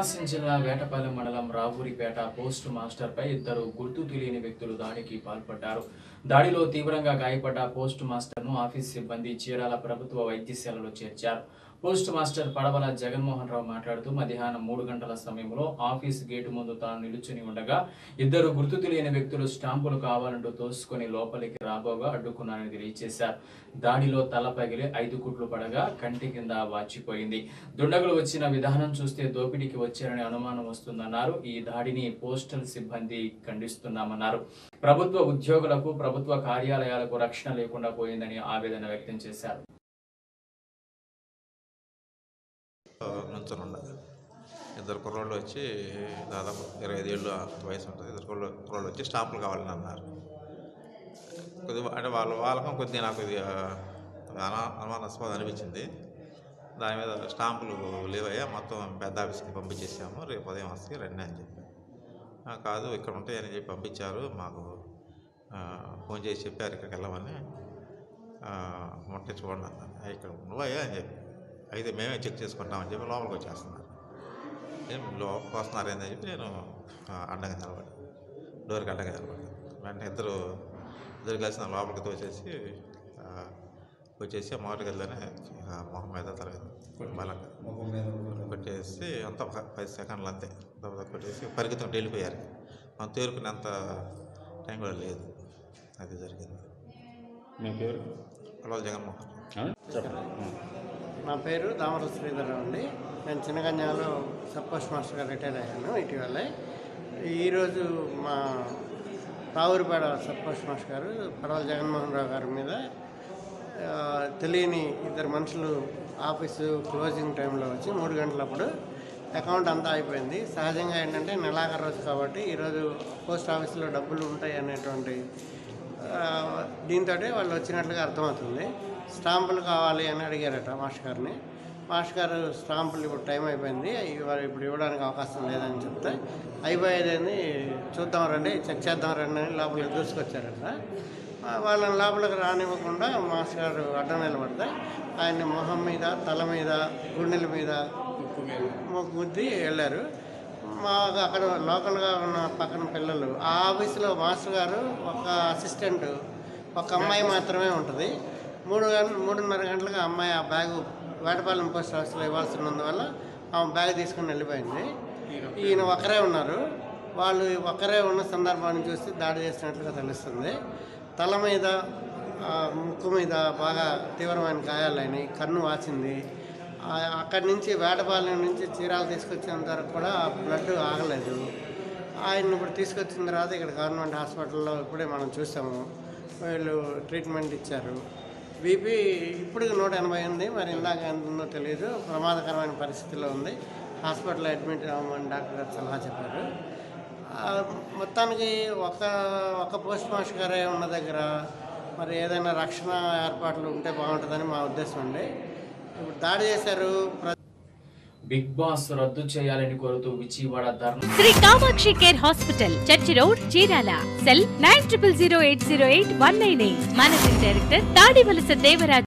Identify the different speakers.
Speaker 1: ప్రకాశం జిల్లా వేటపాలెం మండలం రావూరిపేట post master పై ఇద్దరు గుర్తు తెలియని వ్యక్తులు దాడికి పాల్పడ్డారు దాడిలో తీవ్రంగా గాయపడ్డ పోస్ట్ మాస్టర్ ను ఆఫీస్ సిబ్బంది చీరాల ప్రభుత్వ వైద్యశాలలో చేర్చారు పోస్ట్ మాస్టర్ పడవల జగన్మోహన్ రావు మాట్లాడుతూ మధ్యాహ్నం మూడు గంటల సమయంలో ఆఫీస్ గేటు ముందు తాను నిలుచుని ఉండగా ఇద్దరు గుర్తు తెలియని వ్యక్తులు స్టాంపులు కావాలంటూ తోసుకొని లోపలికి రాబోగా అడ్డుకున్నారని తెలియజేశారు దాడిలో తల పగిలి ఐదు కుట్లు పడగా కంటి కింద వాచిపోయింది దుండగులు వచ్చిన విధానం చూస్తే దోపిడీకి వచ్చారని అనుమానం వస్తుందన్నారు ఈ దాడిని పోస్టల్ సిబ్బంది ఖండిస్తున్నామన్నారు ప్రభుత్వ ఉద్యోగులకు ప్రభుత్వ కార్యాలయాలకు రక్షణ లేకుండా పోయిందని ఆవేదన వ్యక్తం చేశారు
Speaker 2: నుంచుని ఉండాలి ఇద్దరు కుర్రోళ్ళు వచ్చి దాదాపు ఇరవై ఐదు ఏళ్ళు వయసు ఉంటుంది ఇద్దరు కుర్రోళ్ళు కుర్రోళ్ళు వచ్చి స్టాంపులు కావాలని అన్నారు కొద్దిగా అంటే వాళ్ళ వాళ్ళకం కొద్దిగా నాకు ఇది అనా అనుమానాస్పద అనిపించింది దాని మీద స్టాంపులు లేవయ్యా మొత్తం పెద్ద ఆఫీస్కి పంపించేసాము రేపు ఉదయం వస్తే రండి అని చెప్పి "ఆ, కాదు ఇక్కడ ఉంటాయని చెప్పి పంపించారు మాకు ఆ, ఫోన్ చేసి చెప్పారు ఇక్కడికి వెళ్ళమని ఉంటే చూడండి అన్నాను "ఆ, ఇక్కడ నువ్వయ్యా అని చెప్పి అయితే మేమే చెక్ చేసుకుంటామని చెప్పి లోపలికి వచ్చేస్తున్నారు ఏం లోపలికి వస్తున్నారు ఏందని చెప్పి నేను ఆ, అడ్డంగా నిలబడి డోర్కి అడ్డంగా నిలబడి వెంటనే ఇద్దరు ఇద్దరు కలిసి నా లోపలికి తోచేసి ఆ, వచ్చేసి ఆ మొదటి గదిలోనే ఆ, మొహం మీద తల మీద బలంగా కొట్టేసి అంత ఒక పది సెకండ్లు అంతే దెబ్బ కొట్టేసి పరిగెత్తుకుంటూ వెళ్ళిపోయారు మనం తేరుకునేంత టైం కూడా లేదు అది జరిగింది
Speaker 3: మీ పేరు
Speaker 2: అలా జగన్మోహన్
Speaker 3: ఆ? చెప్పండి
Speaker 4: నా పేరు దామర శ్రీధర్ అండి నేను చిన్నగంజాలో సబ్ పోస్ట్ మాస్టర్గా రిటైర్ అయ్యాను ఇటీవలే ఈరోజు మా రావురిపేట సబ్ పోస్ట్ మాస్టర్ గారు పడవల జగన్మోహన్ రావు గారి మీద ఆ, తెలియని ఇద్దరు మనుషులు ఆఫీసు క్లోజింగ్ టైంలో వచ్చి మూడు గంటలప్పుడు అకౌంట్ అంతా అయిపోయింది సహజంగా ఏంటంటే నెలాఖరు రోజు కాబట్టి ఈరోజు పోస్ట్ ఆఫీస్లో డబ్బులు ఉంటాయి అనేటువంటి దీంతో వాళ్ళు వచ్చినట్లుగా అర్థమవుతుంది స్టాంపులు కావాలి అని అడిగారట మాస్టర్ గారిని మాస్టర్ గారు స్టాంపులు ఇప్పుడు టైం అయిపోయింది ఇవాళ ఇప్పుడు ఇవ్వడానికి అవకాశం లేదని చెప్తే అయిపోయేదని చూద్దాం రండి చెక్ చేద్దాం రండి అని లోపలికి దూసుకొచ్చారట ఆ, వాళ్ళని లోపలికి రానివ్వకుండా మాస్టర్ గారు అడ్డం నిలబడితే ఆయన్ని మొహం మీద తల మీద గుండెల మీద ము- గుద్ది వెళ్ళారు మాకు అక్కడ లోకల్గా ఉన్న పక్కన పిల్లలు ఆ ఆఫీసులో మాస్టర్ గారు ఒక అసిస్టెంట్ ఒక అమ్మాయి మాత్రమే ఉంటుంది మూడు గంటల మూడున్నర గంటలకు ఆ అమ్మాయి ఆ బ్యాగు వేటపాలెం పోస్ట్ ఆఫీస్లో ఇవ్వాల్సినందువల్ల ఆమె బ్యాగ్ తీసుకుని వెళ్ళిపోయింది ఈయన ఒకరే ఉన్నారు వాళ్ళు ఒకరే ఉన్న సందర్భాన్ని చూసి దాడి చేసినట్లుగా తెలుస్తుంది తల మీద ఆ, ముక్కు మీద బాగా తీవ్రమైన గాయాలైనాయి కన్ను వాచింది ఆ, అక్కడి నుంచి వేటపాలెం నుంచి చీరాలు తీసుకొచ్చేంత వరకు కూడా బ్లడ్ ఆగలేదు ఆయన ఇప్పుడు తీసుకొచ్చిన తర్వాత ఇక్కడ గవర్నమెంట్ హాస్పిటల్లో ఇప్పుడే మనం చూసాము వీళ్ళు ట్రీట్మెంట్ ఇచ్చారు బీపీ ఇప్పుడు నూట ఎనభై ఉంది మరి ఇందాక ఎంత ఉందో తెలియదు ప్రమాదకరమైన పరిస్థితిలో ఉంది హాస్పిటల్లో అడ్మిట్ అవ్వమని డాక్టర్ గారు సలహా చెప్పారు ఆ, మొత్తానికి ఒక ఒక పోస్ట్ మాస్టర్ గారే ఉన్న దగ్గర మరి ఏదైనా రక్షణ ఏర్పాట్లు ఉంటే బాగుంటుందని మా ఉద్దేశం అండి ఇప్పుడు దాడి చేశారు ప్ర
Speaker 1: బిగ్ బాస్ రద్దు చేయాలని కోరుతూ Vijayawada dharna
Speaker 5: Shri Kamakshi care hospital church road Chirala cell nine triple zero eight zero eight one nine eight managing director Tadivalasa Devaraj